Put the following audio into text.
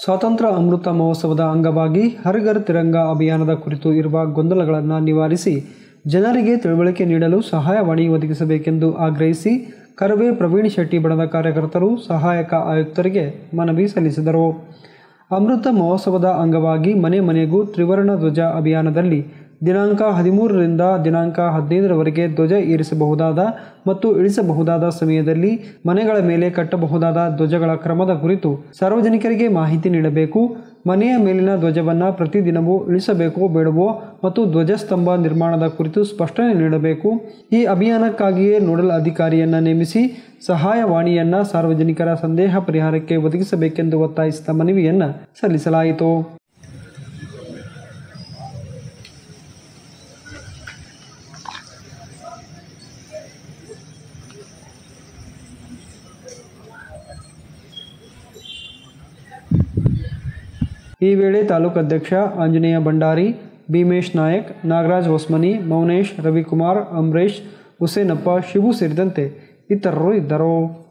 ಸ್ವಾತಂತ್ರ್ಯ ಅಮೃತ ಮಹೋತ್ಸವದ ಅಂಗವಾಗಿ ಹರ್ ಘರ್ ತಿರಂಗ ಅಭಿಯಾನದ ಕುರಿತು ಇರುವ ಗೊಂದಲಗಳನ್ನು ನಿವಾರಿಸಿ ಜನರಿಗೆ ತಿಳುವಳಿಕೆ ನೀಡಲು ಸಹಾಯವಾಣಿ ಒದಗಿಸಬೇಕೆಂದು ಆಗ್ರಹಿಸಿ ಕರವೇ ಪ್ರವೀಣ್ ಶೆಟ್ಟಿ ಬಣದ ಕಾರ್ಯಕರ್ತರು ಸಹಾಯಕ ಆಯುಕ್ತರಿಗೆ ಮನವಿ ಸಲ್ಲಿಸಿದರು ಅಮೃತ ಮಹೋತ್ಸವದ ಅಂಗವಾಗಿ ಮನೆ ಮನೆಗೂ ತ್ರಿವರ್ಣ ಧ್ವಜ ಅಭಿಯಾನದಲ್ಲಿ ದಿನಾಂಕ ಹದಿಮೂರರಿಂದ ದಿನಾಂಕ ಹದಿನೈದರವರೆಗೆ ಧ್ವಜ ಏರಿಸಬಹುದಾದ ಮತ್ತು ಇಳಿಸಬಹುದಾದ ಸಮಯದಲ್ಲಿ ಮನೆಗಳ ಮೇಲೆ ಕಟ್ಟಬಹುದಾದ ಧ್ವಜಗಳ ಕ್ರಮದ ಕುರಿತು ಸಾರ್ವಜನಿಕರಿಗೆ ಮಾಹಿತಿ ನೀಡಬೇಕು ಮನೆಯ ಮೇಲಿನ ಧ್ವಜವನ್ನು ಪ್ರತಿದಿನವೂ ಇಳಿಸಬೇಕೋ ಬೇಡವೋ ಮತ್ತು ಧ್ವಜಸ್ತಂಭ ನಿರ್ಮಾಣದ ಕುರಿತು ಸ್ಪಷ್ಟನೆ ನೀಡಬೇಕು ಈ ಅಭಿಯಾನಕ್ಕಾಗಿಯೇ ನೋಡಲ್ ಅಧಿಕಾರಿಯನ್ನ ನೇಮಿಸಿ ಸಹಾಯವಾಣಿಯನ್ನ ಸಾರ್ವಜನಿಕರ ಸಂದೇಹ ಪರಿಹಾರಕ್ಕೆ ಒದಗಿಸಬೇಕೆಂದು ಒತ್ತಾಯಿಸಿದ ಮನವಿಯನ್ನ ಸಲ್ಲಿಸಲಾಯಿತು ಈ ವೇಳೆ ತಾಲೂಕು ಅಧ್ಯಕ್ಷ ಆಂಜನೇಯ ಭಂಡಾರಿ ಭೀಮೇಶ್ ನಾಯಕ್ ನಾಗರಾಜ್ ಹೊಸ್ಮನಿ ಮೌನೇಶ್ ರವಿಕುಮಾರ್ ಅಂಬರೀಶ್ ಹುಸೇನಪ್ಪ ಶಿವು ಸೇರಿದಂತೆ ಇತರರು ಇದ್ದರು